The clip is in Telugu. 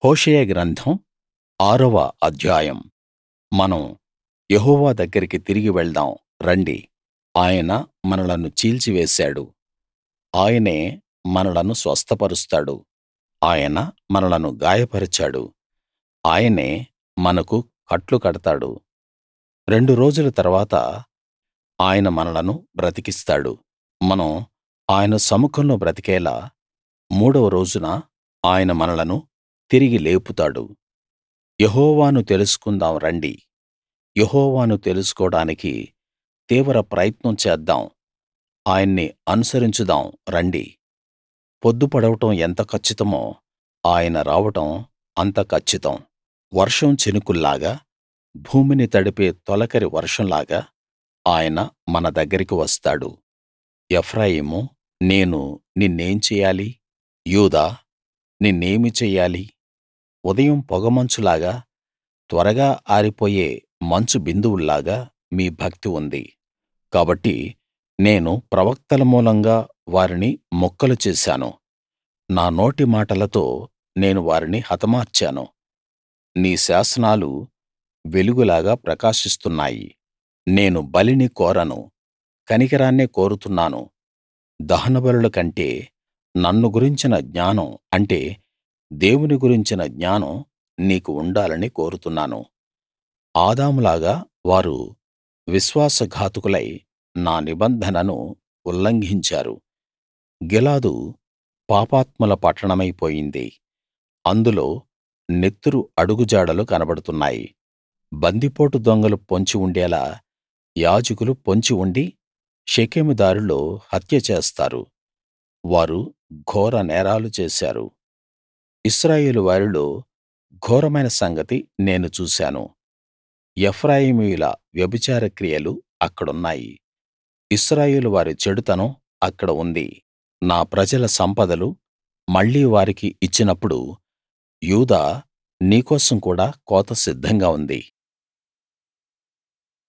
హోషేయ గ్రంథం ఆరవ అధ్యాయం మనం యెహోవా దగ్గరికి తిరిగి వెళ్దాం రండి ఆయన మనలను చీల్చివేశాడు ఆయనే మనలను స్వస్థపరుస్తాడు ఆయన మనలను గాయపరిచాడు ఆయనే మనకు కట్లు కడతాడు రెండు రోజుల తరువాత ఆయన మనలను బ్రతికిస్తాడు మనం ఆయన సముఖంలో బ్రతికేలా మూడవ రోజున ఆయన మనలను తిరిగి లేపుతాడు యెహోవాను తెలుసుకుందాం రండి యెహోవాను తెలుసుకోడానికి తీవ్ర ప్రయత్నం చేద్దాం ఆయన్ని అనుసరించుదాం రండి పొద్దు పొడవడం ఎంత కచ్చితమో ఆయన రావడం అంత కచ్చితం వర్షం చినుకుల్లాగా భూమిని తడిపే తొలకరి వర్షంలాగా ఆయన మన దగ్గరికి వస్తాడు ఎఫ్రాయిమూ నేను నిన్నేం చెయ్యాలి యూదా నిన్నేమి చెయ్యాలి ఉదయం పొగమంచులాగా త్వరగా ఆరిపోయే మంచు బిందువుల్లాగా మీ భక్తి ఉంది కాబట్టి నేను ప్రవక్తల మూలంగా వారిని ముక్కలు చేశాను నా నోటి మాటలతో నేను వారిని హతమార్చాను నీ శాసనాలు వెలుగులాగా ప్రకాశిస్తున్నాయి నేను బలిని కోరను కనికరాన్నే కోరుతున్నాను దహనబలుల కంటే నన్ను గురించిన జ్ఞానం అంటే దేవుని గురించిన జ్ఞానం నీకు ఉండాలని కోరుతున్నాను ఆదాములాగా వారు విశ్వాసఘాతకులై నా నిబంధనను ఉల్లంఘించారు గిలాదు పాపాత్ముల పట్టణమై పోయింది అందులో నెత్తురు అడుగుజాడలు కనబడుతున్నాయి బందిపోటు దొంగలు పొంచి ఉండేలా యాజకులు పొంచి ఉండి షెకెము దారిలో హత్య చేస్తారు వారు ఘోర నేరాలు చేశారు ఇశ్రాయేలు వారిలో ఘోరమైన సంగతి నేను చూశాను ఎఫ్రాయిమీయుల వ్యభిచార క్రియలు అక్కడున్నాయి ఇశ్రాయేలు వారి చెడుతనం అక్కడ ఉంది నా ప్రజల సంపదలు మళ్ళీ వారికి ఇచ్చినప్పుడు యూదా నీకోసం కూడా కోత సిద్ధంగా ఉంది